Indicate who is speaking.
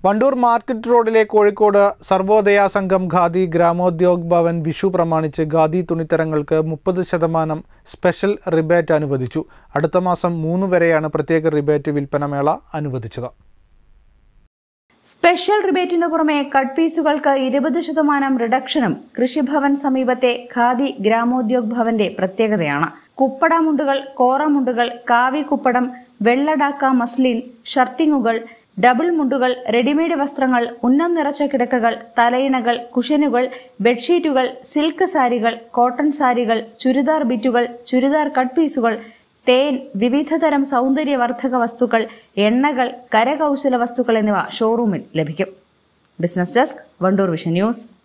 Speaker 1: Wandoor market റോഡിലെ കോഴിക്കോട് സർവോദയ സംഘം ഖാദി ഗ്രാമോദ്യോഗ് ഭവൻ വിഷു പ്രമാണിച്ച് ഖാദി തുണിത്തരങ്ങൾക്ക് മുപ്പത് ശതമാനം സ്പെഷ്യൽ റിബേറ്റ് അനുവദിച്ചു അടുത്ത മാസം മൂന്ന് വരെയാണ് പ്രത്യേക റിബേറ്റ് വിൽപ്പനമേള അനുവദിച്ചത്
Speaker 2: സ്പെഷ്യൽ റിബേറ്റിന് പുറമെ കട്ട് പീസുകൾക്ക് ഇരുപത് ശതമാനം റിഡക്ഷനും കൃഷിഭവൻ സമീപത്തെ ഖാദി ഗ്രാമോദ്യോഗ് ഭവന്റെ പ്രത്യേകതയാണ് കുപ്പട മുണ്ടുകൾ കോറ മുണ്ടുകൾ കാവി കുപ്പടം വെള്ളഡാക്ക മസ്ലിൻ ഷർട്ടിങ്ങുകൾ ഡബിൾ മുണ്ടുകൾ റെഡിമെയ്ഡ് വസ്ത്രങ്ങൾ ഉന്നം നിറച്ച കിടക്കകൾ തലയിണകൾ കുഷനുകൾ ബെഡ്ഷീറ്റുകൾ സിൽക്ക് സാരികൾ കോട്ടൺ സാരികൾ ചുരിദാർ ബിറ്റുകൾ ചുരിദാർ കട്ട് പീസുകൾ തേൻ വിവിധതരം സൗന്ദര്യവർദ്ധക വസ്തുക്കൾ എണ്ണകൾ കരകൗശല വസ്തുക്കൾ എന്നിവ ഷോറൂമിൽ ലഭിക്കും business desk Wandoor vision news